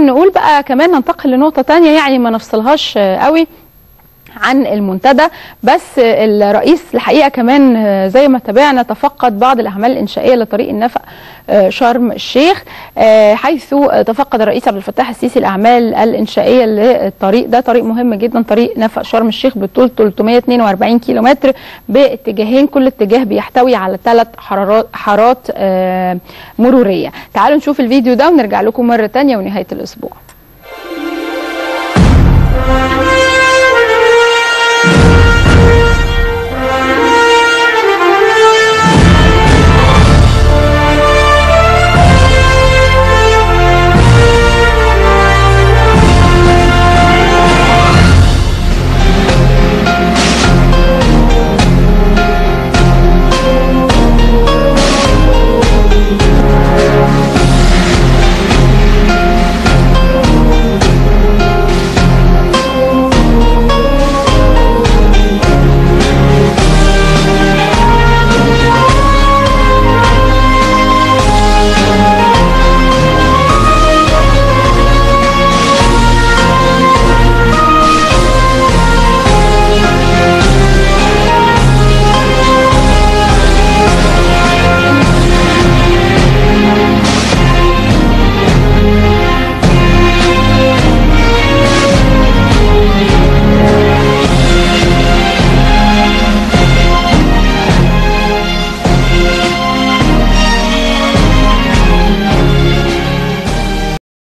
نقول بقى كمان ننتقل لنقطة تانية يعني ما نفصلهاش آه، قوي عن المنتدى بس الرئيس الحقيقه كمان آه، زي ما تابعنا تفقد بعض الاعمال الانشائيه لطريق النفق آه، شرم الشيخ آه، حيث تفقد الرئيس عبد الفتاح السيسي الاعمال الانشائيه للطريق ده طريق مهم جدا طريق نفق شرم الشيخ بطول 342 كيلومتر باتجاهين كل اتجاه بيحتوي على ثلاث حارات حارات آه، مروريه تعالوا نشوف الفيديو ده ونرجع لكم مره تانية ونهايه الاسبوع